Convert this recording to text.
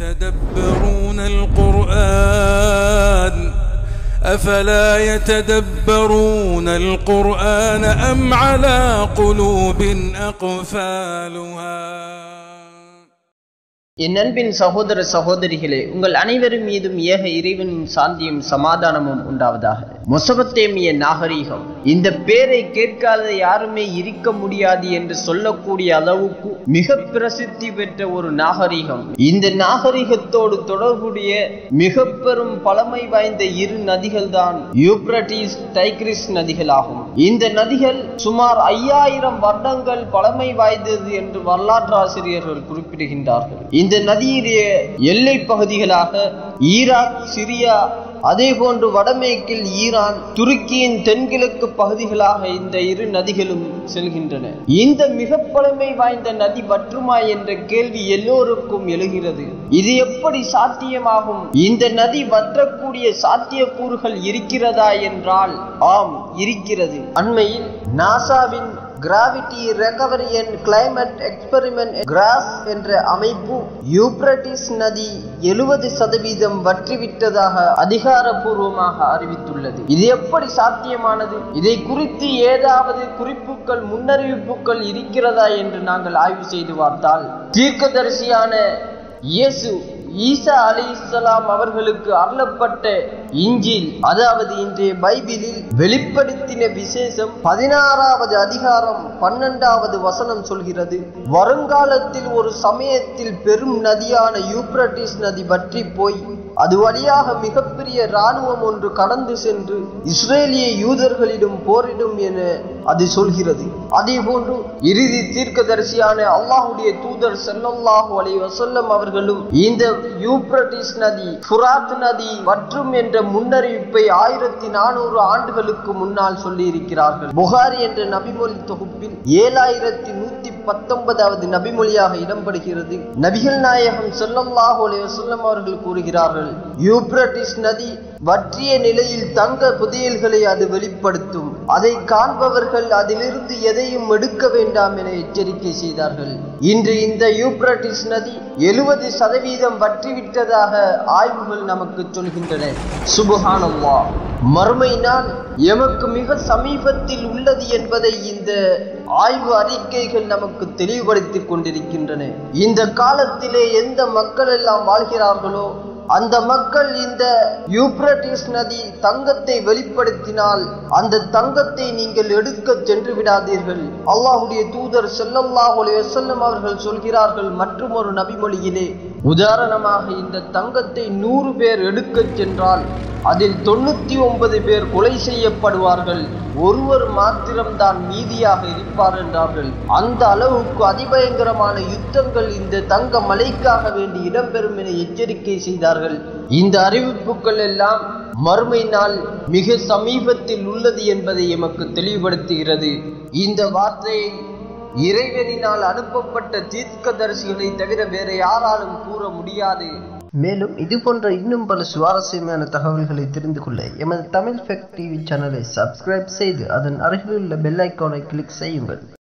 يتدبرون القرآن أفلا يتدبرون القرآن أم على قلوب أقفالها என் அன்பின் சகோதர சகோதரிகளே உங்கள் அனைவரும் மீதும் ஏக இறைவனின் சாந்தியும் சமாதானமும் உண்டாவதாக மொசபத்தேமிய நாகரீகம் இந்த பேரை கேட்காத யாருமே இருக்க முடியாது என்று சொல்லக்கூடிய அளவுக்கு மிக பிரசித்தி பெற்ற ஒரு நாகரீகம் இந்த நாகரீகத்தோடு தொடர்புடைய மிக பெரும் பழமை வாய்ந்த இரு நதிகள் தான் யூப்ரட்டிஸ் டைக்ரிஸ் நதிகளாகும் இந்த நதிகள் சுமார் ஐயாயிரம் வருடங்கள் பழமை வாய்ந்தது என்று வரலாற்று ஆசிரியர்கள் குறிப்பிடுகின்றார்கள் இந்த நதியுடைய எல்லை பகுதிகளாக ஈராக் சிரியா அதே போன்று வடமேற்கில் ஈரான் துருக்கியின் தென்கிழக்கு பகுதிகளாக இந்த இரு நதிகளும் செல்கின்றன இந்த மிக பழமை வாய்ந்த நதி வற்றுமா என்ற கேள்வி எல்லோருக்கும் எழுகிறது இது எப்படி சாத்தியமாகும் இந்த நதி வற்றக்கூடிய சாத்தியக்கூறுகள் இருக்கிறதா என்றால் ஆம் இருக்கிறது அண்மையில் நாசாவின் gravity recovery and climate experiment GRACE என்ற அமைப்பு யூப்ரட்டிஸ் நதி எழுபது சதவீதம் வற்றிவிட்டதாக அதிகாரப்பூர்வமாக அறிவித்துள்ளது இது எப்படி சாத்தியமானது இதை குறித்து ஏதாவது குறிப்புகள் முன்னறிவிப்புகள் இருக்கிறதா என்று நாங்கள் ஆய்வு செய்து பார்த்தால் தீர்க்கதரிசியான இயேசு ஈசா அலி இஸ்லாம் அவர்களுக்கு அருளப்பட்ட இஞ்சில் அதாவது இன்றைய பைபிளில் வெளிப்படுத்தின விசேஷம் பதினாறாவது அதிகாரம் பன்னெண்டாவது வசனம் சொல்கிறது வருங்காலத்தில் ஒரு சமயத்தில் பெரும் நதியான யூப்ரட்டிஸ் நதி வற்றி போய் அது வழியாக மிகப்பெரிய இராணுவம் ஒன்று கடந்து சென்று இஸ்ரேலிய யூதர்களிடம் போரிடும் என அது சொல்கிறது அதே போன்று இறுதி தீர்க்கதரிசியான அல்லாஹுடைய தூதர் செல்லல்லாஹு அலை வசல்லம் அவர்களும் இந்த யூப்ரட்டிஸ் நதி ஃபுராத் நதி வற்றும் என்ற முன்னறிவிப்பை ஆயிரத்தி நானூறு ஆண்டுகளுக்கு முன்னால் சொல்லி இருக்கிறார்கள் புகாரி என்ற நபிமொழி தொகுப்பில் ஏழாயிரத்தி நூத்தி பத்தொன்பதாவது நபிமொழியாக இடம்பெறுகிறது நபிகள் நாயகம் செல்லல்லாஹு அலை வசல்லம் அவர்கள் கூறுகிறார்கள் யூப்ரட்டிஸ் நதி வற்றிய நிலையில் தங்க புதையல்களை அது வெளிப்படுத்தும் அதை காண்பவர்கள் அதிலிருந்து எதையும் எடுக்க வேண்டாம் என எச்சரிக்கை செய்தார்கள் இன்று இந்த யூப்ரட்டிஸ் நதி எழுபது சதவீதம் வற்றிவிட்டதாக ஆய்வுகள் நமக்கு சொல்கின்றன சுபஹானல்லா மறுமை நாள் எமக்கு மிக சமீபத்தில் உள்ளது என்பதை இந்த ஆய்வு அறிக்கைகள் நமக்கு தெளிவுபடுத்திக் கொண்டிருக்கின்றன இந்த காலத்திலே எந்த மக்கள் எல்லாம் வாழ்கிறார்களோ அந்த மக்கள் இந்த யூப்ரட்டிஸ் நதி தங்கத்தை வெளிப்படுத்தினால் அந்த தங்கத்தை நீங்கள் எடுக்க சென்று விடாதீர்கள் அல்லாஹுடைய தூதர் செல்லல்லாஹ் செல்லம் அவர்கள் சொல்கிறார்கள் மற்றும் ஒரு நபிமொழியிலே உதாரணமாக இந்த தங்கத்தை நூறு பேர் எடுக்கச் சென்றால் அதில் தொண்ணூத்தி ஒன்பது பேர் கொலை செய்யப்படுவார்கள் ஒருவர் மாத்திரம்தான் மீதியாக இருப்பார் என்றார்கள் அந்த அளவுக்கு அதிபயங்கரமான யுத்தங்கள் இந்த தங்க மலைக்காக வேண்டி இடம்பெறும் என எச்சரிக்கை செய்தார்கள் இந்த அறிவிப்புகள் எல்லாம் மறுமை நாள் மிக சமீபத்தில் உள்ளது என்பதை எமக்கு தெளிவுபடுத்துகிறது இந்த வார்த்தையை இறைவனினால் அனுப்பப்பட்ட தீர்க்கதரிசிகளை தவிர வேற யாராலும் கூற முடியாது மேலும் இது போன்ற இன்னும் பல சுவாரஸ்யமான தகவல்களை தெரிந்து கொள்ள எமது தமிழ் ஃபெக்ட் டிவி சேனலை சப்ஸ்கிரைப் செய்து அதன் அருகிலுள்ள பெல் ஐக்கானை கிளிக் செய்யுங்கள்